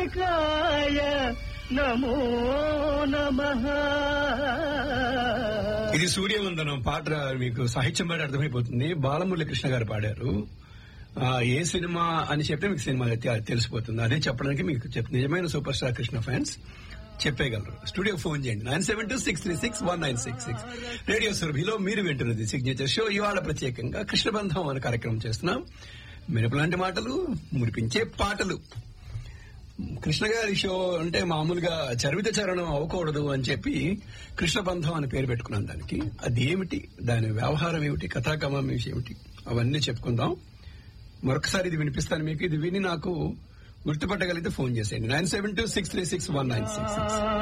నాయకాయ నమో నమః ఇది సూర్యవందనం పాట మీకు సాహిత్యం బట్టి అర్థమైపోతుంది బాలమురళి కృష్ణ గారు పాడారు ఆ, ఏ సినిమా అని చెప్తే మీకు సినిమా తె- తెలిసిపోతుంది అదే చెప్పడానికి మీకు చెప్ నిజమైన సూపర్ స్టార్ కృష్ణ ఫ్యాన్స్ చెప్పేయగలరు స్టూడియో ఫోన్ చేయండి nine seven two six three six one nine six six radio సురభిలో మీరు వింటున్నది సిగ్నేచర్ షో ఇవాళ ప్రత్యేకంగా కృష్ణబంధం అనే కార్యక్రమం చేస్తున్నాం మిరపలాంటి మాటలు మురిపించే పాటలు కృష్ణ గారి షో అంటే మామూలుగా చరివిత చరణం అవ్వకూడదు అని చెప్పి కృష్ణబంధం అని పేరు పెట్టుకున్నాను దానికి అది ఏమిటి దాని వ్యవహారం ఏమిటి కథాకమం ఏమిటి అవన్నీ చెప్పుకుందాం మరొకసారి ఇది వినిపిస్తాను మీకు ఇది విని నాకు గుర్తుపట్టగలిగితే ఫోన్ చేసేయండి nine seven two six three six one nine six six